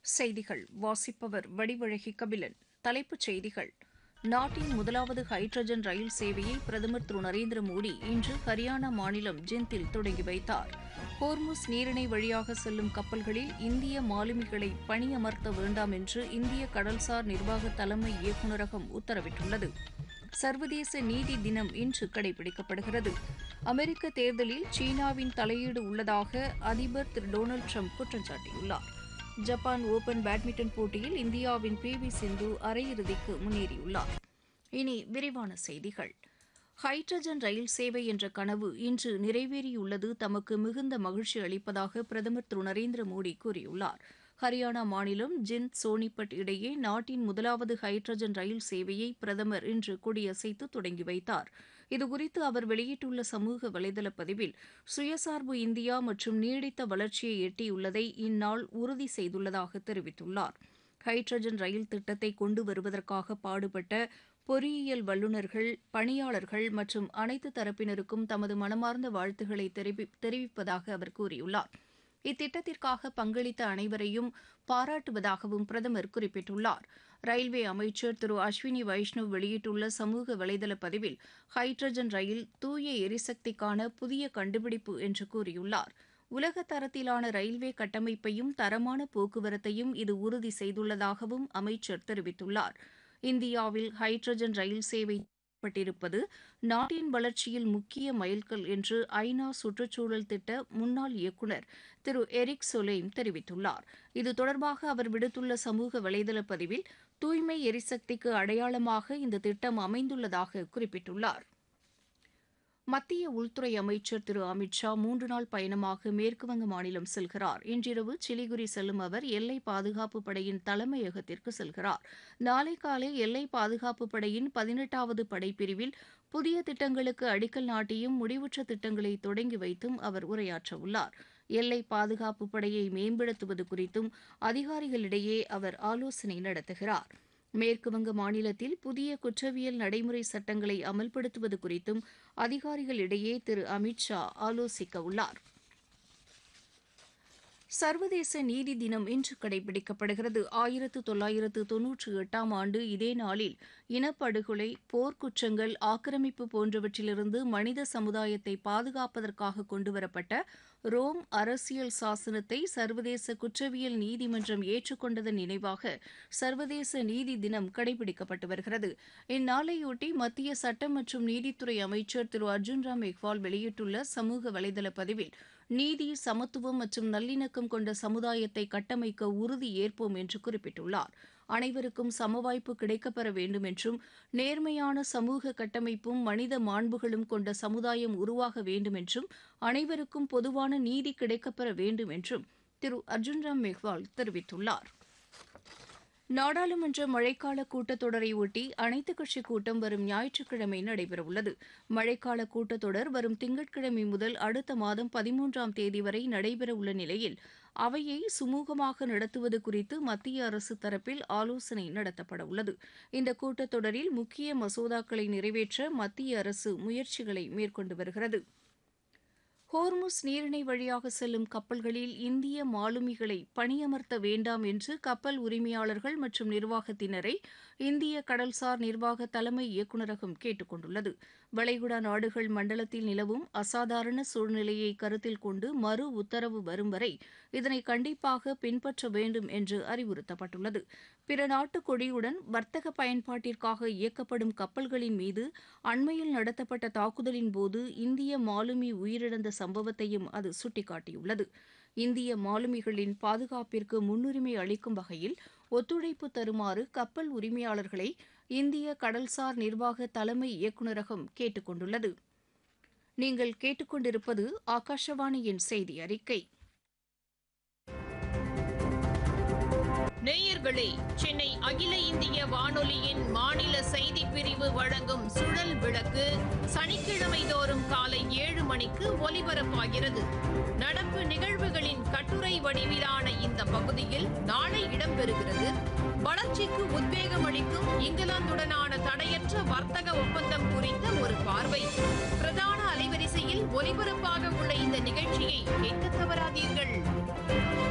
செய்திகள் வாசிப்பவர் வடிவழகி கபிலன் தலைப்புச் செய்திகள் நாட்டின் முதலாவது ஹைட்ரஜன் ரயில் சேவையை பிரதமர் திரு நரேந்திர மோடி இன்று ஹரியானா மாநிலம் ஜிந்தில் தொடங்கி வைத்தார் ஹோர்முஸ் நீரிணை வழியாக செல்லும் கப்பல்களில் இந்திய மாலுமிகளை பணியமர்த்த வேண்டாம் என்று இந்திய கடல்சார் நிர்வாக தலைமை இயக்குநரகம் உத்தரவிட்டுள்ளது சர்வதேச நீதி தினம் இன்று கடைபிடிக்கப்படுகிறது அமெரிக்க தேர்தலில் சீனாவின் தலையீடு உள்ளதாக அதிபர் திரு டொனால்டு ட்ரம்ப் குற்றம் சாட்டியுள்ளார் ஜப்பான் ஓபன் பேட்மிண்டன் போட்டியில் இந்தியாவின் பி வி சிந்து அரையிறுதிக்கு முன்னேறியுள்ளார் இனி விரிவான செய்திகள் ஹைட்ரஜன் ரயில் சேவை என்ற கனவு இன்று நிறைவேறியுள்ளது தமக்கு மிகுந்த மகிழ்ச்சி அளிப்பதாக பிரதமர் திரு நரேந்திர மோடி கூறியுள்ளார் ஹரியானா மாநிலம் ஜிந்த் சோனிபட் இடையே நாட்டின் முதலாவது ஹைட்ரஜன் ரயில் சேவையை பிரதமர் இன்று கொடியசைத்து தொடங்கி வைத்தார் இதுகுறித்து அவர் வெளியிட்டுள்ள சமூக வலைதள பதிவில் சுயசார்பு இந்தியா மற்றும் நீடித்த வளர்ச்சியை எட்டியுள்ளதை இந்நாள் உறுதி செய்துள்ளதாக தெரிவித்துள்ளார் ஹைட்ரஜன் ரயில் திட்டத்தை கொண்டு வருவதற்காக பாடுபட்ட பொறியியல் வல்லுநர்கள் பணியாளர்கள் மற்றும் அனைத்து தரப்பினருக்கும் தமது மனமார்ந்த வாழ்த்துக்களை தெரிவி- தெரிவிப்பதாக அவர் கூறியுள்ளார் இத்திட்டத்திற்காக பங்களித்த அனைவரையும் பாராட்டுவதாகவும் பிரதமர் குறிப்பிட்டுள்ளார் ரயில்வே அமைச்சர் திரு அஸ்வினி வைஷ்ணவ் வெளியிட்டுள்ள சமூக வலைதள பதிவில் ஹைட்ரஜன் ரயில் தூய எரிசக்திக்கான புதிய கண்டுபிடிப்பு என்று கூறியுள்ளார் உலக தரத்திலான ரயில்வே கட்டமைப்பையும் தரமான போக்குவரத்தையும் இது உறுதி செய்துள்ளதாகவும் அமைச்சர் தெரிவித்துள்ளார் இந்தியாவில் ஹைட்ரஜன் ரயில் சேவை பட்டிருப்பது நாட்டின் வளர்ச்சியில் முக்கிய மைல்கல் என்று ஐநா சுற்றுச்சூழல் திட்ட முன்னாள் இயக்குநர் திரு எரிக் சொலைம் தெரிவித்துள்ளார் இது தொடர்பாக அவர் விடுத்துள்ள சமூக வலைதள பதிவில் தூய்மை எரிசக்திக்கு அடையாளமாக இந்த திட்டம் அமைந்துள்ளதாக குறிப்பிட்டுள்ளார் மத்திய உள்துறை அமைச்சர் திரு அமித் ஷா மூன்று நாள் பயணமாக மேற்குவங்க மாநிலம் செல்கிறார் இன்றிரவு சிலிகுரி செல்லும் அவர் எல்லை பாதுகாப்பு படையின் தலைமையகத்திற்கு செல்கிறார் நாளை காலை எல்லை பாதுகாப்பு படையின் பதினெட்டாவது படைப்பிரிவில் புதிய திட்டங்களுக்கு அடிக்கல் நாட்டியும் முடிவுற்ற திட்டங்களை தொடங்கி வைத்தும் அவர் உரையாற்றவுள்ளார் எல்லை பாதுகாப்பு படையை மேம்படுத்துவது குறித்தும் அதிகாரிகளிடையே அவர் ஆலோசனை நடத்துகிறார் மேற்குவங்க மாநிலத்தில் புதிய குற்றவியல் நடைமுறை சட்டங்களை அமல்படுத்துவது குறித்தும் அதிகாரிகளிடையே திரு அமித் ஷா ஆலோசிக்க உள்ளார் சர்வதேச நீதி தினம் இன்று கடைபிடிக்கப்படுகிறது ஆயிரத்து தொள்ளாயிரத்து தொன்னூற்றி எட்டாம் ஆண்டு இதே நாளில் இனப்படுகொலை போர்க்குற்றங்கள் ஆக்கிரமிப்பு போன்றவற்றிலிருந்து மனித சமுதாயத்தை பாதுகாப்பதற்காக கொண்டுவரப்பட்ட ரோம் அரசியல் சாசனத்தை சர்வதேச குற்றவியல் நீதிமன்றம் ஏற்றுக்கொண்டதன் நினைவாக சர்வதேச நீதி தினம் கடைபிடிக்கப்பட்டு வருகிறது இந்நாளையொட்டி மத்திய சட்டம் மற்றும் நீதித்துறை அமைச்சர் திரு அர்ஜுன் ராம் மெக்வால் வெளியிட்டுள்ள சமூக வலைதள பதிவில் நீதி சமத்துவம் மற்றும் நல்லிணக்கம் கொண்ட சமுதாயத்தை கட்டமைக்க உறுதி ஏற்போம் என்று குறிப்பிட்டுள்ளார் அனைவருக்கும் சமவாய்ப்பு கிடைக்கப்பெற வேண்டும் என்றும் நேர்மையான சமூக கட்டமைப்பும் மனித மாண்புகளும் கொண்ட சமுதாயம் உருவாக வேண்டும் என்றும் அனைவருக்கும் பொதுவான நீதி கிடைக்கப்பெற வேண்டும் என்றும் திரு அர்ஜுன் ராம் மெஹ்வால் தெரிவித்துள்ளார் நாடாளுமன்ற மழைக்கால கூட்டத்தொடரை ஒட்டி அனைத்துக் கட்சி கூட்டம் வரும் ஞாயிற்றுக்கிழமை நடைபெறவுள்ளது மழைக்கால கூட்டத்தொடர் வரும் திங்கட்கிழமை முதல் அடுத்த மாதம் பதிமூன்றாம் தேதி வரை நடைபெறவுள்ள நிலையில் அவையை சுமூகமாக நடத்துவது குறித்து மத்திய அரசு தரப்பில் ஆலோசனை நடத்தப்பட உள்ளது இந்த கூட்டத்தொடரில் முக்கிய மசோதாக்களை நிறைவேற்ற மத்திய அரசு முயற்சிகளை மேற்கொண்டு வருகிறது ஹோர்முஸ் நீரிணை வழியாக செல்லும் கப்பல்களில் இந்திய மாலுமிகளை பணியமர்த்த வேண்டாம் என்று கப்பல் உரிமையாளர்கள் மற்றும் நிர்வாகத்தினரை இந்திய கடல்சார் நிர்வாக தலைமை இயக்குநரகம் கேட்டுக் கொண்டுள்ளது வளைகுடா நாடுகள் மண்டலத்தில் நிலவும் அசாதாரண சூழ்நிலையை கருத்தில் கொண்டு மறு உத்தரவு வரும் வரை இதனை கண்டிப்பாக பின்பற்ற வேண்டும் என்று அறிவுறுத்தப்பட்டுள்ளது பிற நாட்டு கொடியுடன் வர்த்தக பயன்பாட்டிற்காக இயக்கப்படும் கப்பல்களின் மீது அண்மையில் நடத்தப்பட்ட தாக்குதலின் போது இந்திய மாலுமி உயிரிழந்த சம்பவத்தையும் அது சுட்டிக்காட்டியுள்ளது இந்திய மாலுமிகளின் பாதுகாப்பிற்கு முன்னுரிமை அளிக்கும் வகையில் ஒத்துழைப்பு தருமாறு கப்பல் உரிமையாளர்களை இந்திய கடல்சார் நிர்வாக தலைமை இயக்குநரகம் கேட்டுக் கொண்டுள்ளது நீங்கள் கேட்டுக்கொண்டிருப்பது ஆகாஷவாணியின் செய்தி அறிக்கை நேயர்களே சென்னை அகில இந்திய வானொலியின் மாநில செய்திப் பிரிவு வழங்கும் சுழல் விளக்கு சனிக்கிழமை தோறும் காலை ஏழு மணிக்கு ஒலிபரப்பாகிறது நடப்பு நிகழ்வுகளின் கட்டுரை வடிவிலான இந்த பகுதியில் நாளை இடம்பெறுகிறது வளர்ச்சிக்கு உத்வேகம் அளிக்கும் இங்கிலாந்துடனான தடையற்ற வர்த்தக ஒப்பந்தம் குறித்த ஒரு பார்வை பிரதான அலைவரிசையில் ஒலிபரப்பாக உள்ள இந்த நிகழ்ச்சியை கேட்க தவறாதீர்கள்